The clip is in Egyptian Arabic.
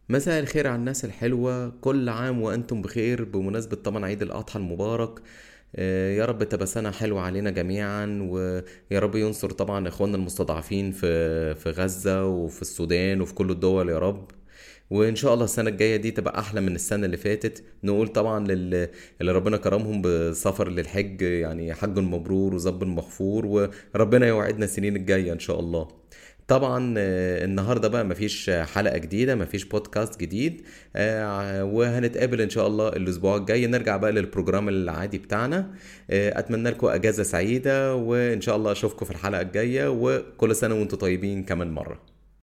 مساء الخير على الناس الحلوة كل عام وأنتم بخير بمناسبة طبعا عيد الأضحى المبارك آه، يا رب تبقى سنة حلوة علينا جميعا ويا رب ينصر طبعا إخواننا المستضعفين في في غزة وفي السودان وفي كل الدول يا رب وإن شاء الله السنة الجاية دي تبقى أحلى من السنة اللي فاتت نقول طبعا لل... اللي ربنا كرمهم بسفر للحج يعني حج مبرور وذنب مغفور وربنا يوعدنا السنين الجاية إن شاء الله طبعا آه، النهارده بقى مفيش حلقه جديده مفيش بودكاست جديد آه، وهنتقابل ان شاء الله الاسبوع الجاي نرجع بقى للبروجرام العادي بتاعنا آه، اتمنى لكم اجازه سعيده وان شاء الله اشوفكم في الحلقه الجايه وكل سنه وانتم طيبين كمان مره